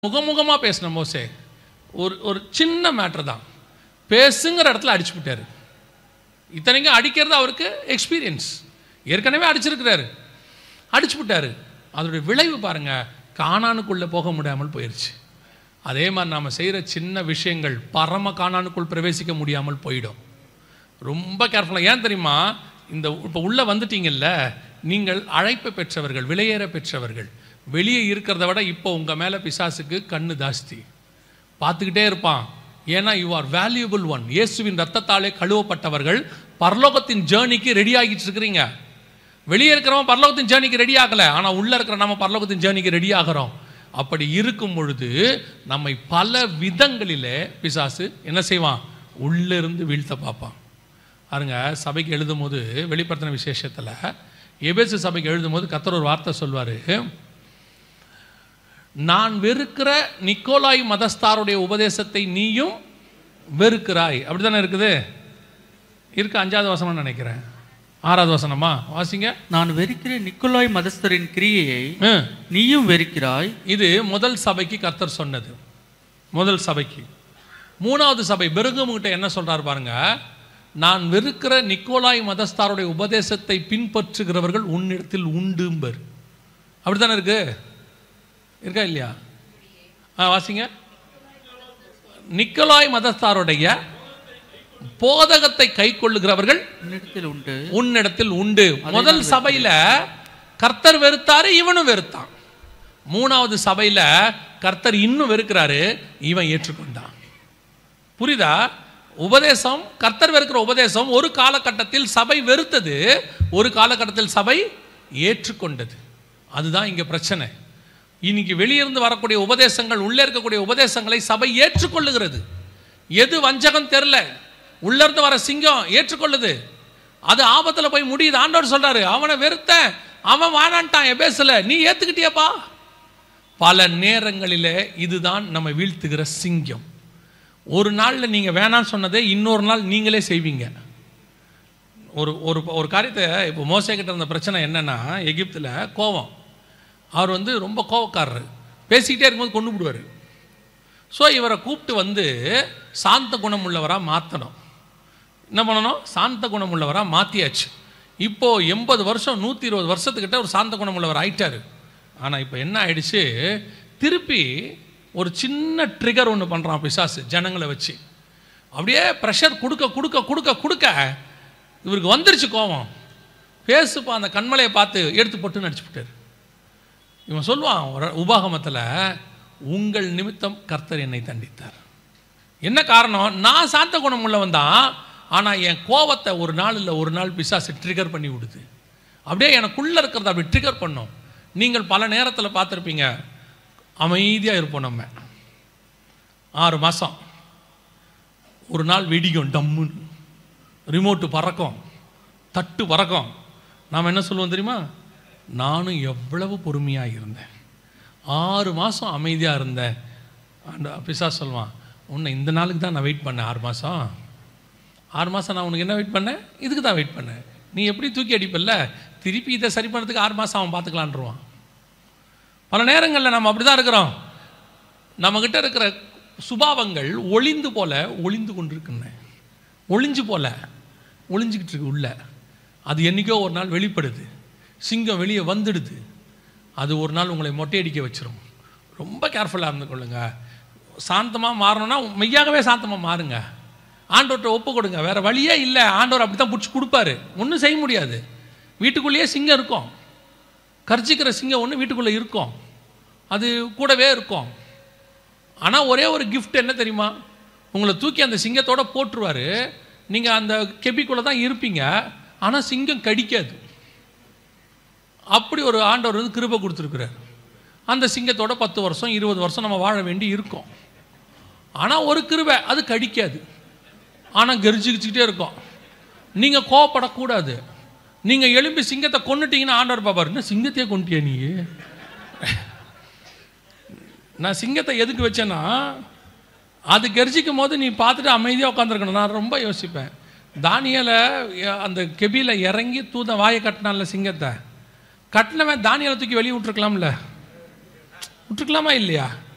முகமுகமாக பேசின மோசே ஒரு ஒரு சின்ன மேட்ரு தான் பேசுங்கிற இடத்துல அடிச்சு விட்டாரு இத்தனைக்கும் அடிக்கிறது அவருக்கு எக்ஸ்பீரியன்ஸ் ஏற்கனவே அடிச்சிருக்கிறாரு அடிச்சு விட்டாரு அதோடைய விளைவு பாருங்க காணானுக்குள்ளே போக முடியாமல் போயிடுச்சு அதே மாதிரி நாம் செய்கிற சின்ன விஷயங்கள் பரம காணானுக்குள் பிரவேசிக்க முடியாமல் போயிடும் ரொம்ப கேர்ஃபுல்லாக ஏன் தெரியுமா இந்த இப்போ உள்ளே வந்துட்டீங்கல்ல நீங்கள் அழைப்பை பெற்றவர்கள் விலையேற பெற்றவர்கள் வெளியே இருக்கிறத விட இப்போ உங்கள் மேலே பிசாசுக்கு கண்ணு ஜாஸ்தி பார்த்துக்கிட்டே இருப்பான் ஏன்னா யூ ஆர் வேல்யூபிள் ஒன் இயேசுவின் ரத்தத்தாலே கழுவப்பட்டவர்கள் பரலோகத்தின் ஜேர்னிக்கு ரெடி ஆகிட்டு இருக்கிறீங்க வெளியே இருக்கிறவன் பரலோகத்தின் ஜேர்னிக்கு ரெடி ஆகலை ஆனால் உள்ளே இருக்கிற நம்ம பரலோகத்தின் ஜேர்னிக்கு ரெடி ஆகிறோம் அப்படி இருக்கும் பொழுது நம்மை பல விதங்களிலே பிசாசு என்ன செய்வான் உள்ளிருந்து வீழ்த்த பார்ப்பான் பாருங்க சபைக்கு எழுதும் போது வெளிப்படுத்தின விசேஷத்தில் எபேசு சபைக்கு எழுதும் போது கத்தர் ஒரு வார்த்தை சொல்வார் நான் வெறுக்கிற நிக்கோலாய் மதஸ்தாருடைய உபதேசத்தை நீயும் வெறுக்கிறாய் அப்படி தானே இருக்குது இருக்கு அஞ்சாவது வசனம்னு நினைக்கிறேன் ஆறாவது வசனமா வாசிங்க நான் வெறுக்கிற நிக்கோலாய் மதஸ்தரின் கிரியையை ஆ. நீயும் வெறுக்கிறாய் இது முதல் சபைக்கு கர்த்தர் சொன்னது முதல் சபைக்கு மூணாவது சபை பெருகமுகிட்ட என்ன சொல்றாரு பாருங்க நான் வெறுக்கிற நிக்கோலாய் மதஸ்தாருடைய உபதேசத்தை பின்பற்றுகிறவர்கள் உன்னிடத்தில் உண்டும்பர் அப்படித்தானே இருக்கு இருக்கா இல்லையா ஆ வாசிங்க நிக்கோலாய் மதஸ்தாருடைய போதகத்தை கை கொள்ளுகிறவர்கள் உன்னிடத்தில் உண்டு உன்னிடத்தில் உண்டு முதல் சபையில கர்த்தர் வெறுத்தாரு இவனும் வெறுத்தான் மூணாவது சபையில கர்த்தர் இன்னும் வெறுக்கிறாரு இவன் ஏற்றுக்கொண்டான் புரியுதா உபதேசம் கர்த்தர் வெறுக்கிற உபதேசம் ஒரு காலகட்டத்தில் சபை வெறுத்தது ஒரு காலகட்டத்தில் சபை ஏற்றுக்கொண்டது அதுதான் இங்க பிரச்சனை இன்னைக்கு வெளியிருந்து வரக்கூடிய உபதேசங்கள் உள்ளே இருக்கக்கூடிய உபதேசங்களை சபை ஏற்றுக்கொள்ளுகிறது எது வஞ்சகம் தெரில உள்ள இருந்து வர சிங்கம் ஏற்றுக்கொள்ளுது அது ஆபத்துல போய் முடியுது ஆண்டவர் சொல்றாரு அவனை வெறுத்தேன் அவன் வானான்ட்டான் எபேசுல நீ ஏத்துக்கிட்டியப்பா பல நேரங்களிலே இதுதான் நம்ம வீழ்த்துகிற சிங்கம் ஒரு நாளில் நீங்கள் வேணான்னு சொன்னதை இன்னொரு நாள் நீங்களே செய்வீங்க ஒரு ஒரு ஒரு காரியத்தை இப்போ மோசே கிட்ட இருந்த பிரச்சனை என்னன்னா எகிப்தில் கோவம் அவர் வந்து ரொம்ப கோவக்காரர் பேசிக்கிட்டே இருக்கும்போது கொண்டு விடுவார் ஸோ இவரை கூப்பிட்டு வந்து சாந்த குணம் உள்ளவராக மாற்றணும் என்ன பண்ணணும் சாந்த குணம் உள்ளவராக மாற்றியாச்சு இப்போது எண்பது வருஷம் நூற்றி இருபது வருஷத்துக்கிட்ட ஒரு சாந்த குணம் உள்ளவர் ஆயிட்டாரு ஆனால் இப்போ என்ன ஆயிடுச்சு திருப்பி ஒரு சின்ன ட்ரிகர் ஒன்று பண்ணுறான் பிசாசு ஜனங்களை வச்சு அப்படியே ப்ரெஷர் கொடுக்க கொடுக்க கொடுக்க கொடுக்க இவருக்கு வந்துருச்சு கோவம் பேசுப்பா அந்த கண்மலையை பார்த்து எடுத்து போட்டு நடிச்சு விட்டாரு இவன் சொல்லுவான் ஒரு உபாகமத்தில் உங்கள் நிமித்தம் கர்த்தர் என்னை தண்டித்தார் என்ன காரணம் நான் சாந்த குணம் உள்ளவன் தான் ஆனால் என் கோவத்தை ஒரு நாள் இல்லை ஒரு நாள் பிசாசு ட்ரிகர் பண்ணி விடுது அப்படியே எனக்குள்ளே இருக்கிறத அப்படி ட்ரிகர் பண்ணும் நீங்கள் பல நேரத்தில் பார்த்துருப்பீங்க அமைதியாக இருப்போம் நம்ம ஆறு மாதம் ஒரு நாள் வெடிக்கும் டம்முன்னு ரிமோட்டு பறக்கும் தட்டு பறக்கும் நாம் என்ன சொல்லுவோம் தெரியுமா நானும் எவ்வளவு பொறுமையாக இருந்தேன் ஆறு மாதம் அமைதியாக இருந்தேன் அந்த பிசா சொல்லுவான் உன்னை இந்த நாளுக்கு தான் நான் வெயிட் பண்ணேன் ஆறு மாதம் ஆறு மாதம் நான் உனக்கு என்ன வெயிட் பண்ணேன் இதுக்கு தான் வெயிட் பண்ணேன் நீ எப்படி தூக்கி அடிப்பல்ல திருப்பி இதை சரி பண்ணுறதுக்கு ஆறு மாதம் அவன் பார்த்துக்கலான்ருவான் பல நேரங்களில் நம்ம அப்படி தான் இருக்கிறோம் நம்மக்கிட்ட இருக்கிற சுபாவங்கள் ஒளிந்து போல ஒளிந்து கொண்டிருக்குன்னு ஒளிஞ்சு போல ஒளிஞ்சிக்கிட்டு இருக்கு உள்ள அது என்றைக்கோ ஒரு நாள் வெளிப்படுது சிங்கம் வெளியே வந்துடுது அது ஒரு நாள் உங்களை மொட்டையடிக்க வச்சிரும் ரொம்ப கேர்ஃபுல்லாக இருந்து கொள்ளுங்க சாந்தமாக மாறணும்னா மெய்யாகவே சாந்தமாக மாறுங்க ஆண்டவர்கிட்ட ஒப்பு கொடுங்க வேற வழியே இல்லை ஆண்டவர் அப்படி தான் பிடிச்சி கொடுப்பாரு ஒன்றும் செய்ய முடியாது வீட்டுக்குள்ளேயே சிங்கம் இருக்கும் கர்ச்சிக்கிற சிங்கம் ஒன்று வீட்டுக்குள்ளே இருக்கும் அது கூடவே இருக்கும் ஆனால் ஒரே ஒரு gift என்ன தெரியுமா உங்களை தூக்கி அந்த சிங்கத்தோட போட்டுருவாரு நீங்கள் அந்த கெபிக்குள்ளே தான் இருப்பீங்க ஆனால் சிங்கம் கடிக்காது அப்படி ஒரு ஆண்டவர் வந்து கிருபை கொடுத்துருக்குறாரு அந்த சிங்கத்தோட பத்து வருஷம் இருபது வருஷம் நம்ம வாழ வேண்டி இருக்கும் ஆனால் ஒரு கிருபை அது கடிக்காது ஆனால் கெரிச்சிக்கிட்டே இருக்கும் நீங்கள் கோவப்படக்கூடாது நீங்கள் எழும்பி சிங்கத்தை கொன்னுட்டீங்கன்னா ஆண்டவர் பாப்பார் என்ன சிங்கத்தையே கொண்டுட்டியா நீ நான் சிங்கத்தை எதுக்கு வச்சேன்னா அது கெரிச்சிக்கும் போது நீ பார்த்துட்டு அமைதியாக உட்காந்துருக்கணும் நான் ரொம்ப யோசிப்பேன் தானியலை அந்த கெபியில் இறங்கி தூத வாயை கட்டினான்ல சிங்கத்தை கட்டினவன் தானியலை தூக்கி வெளியே விட்டுருக்கலாம்ல விட்டுருக்கலாமா இல்லையா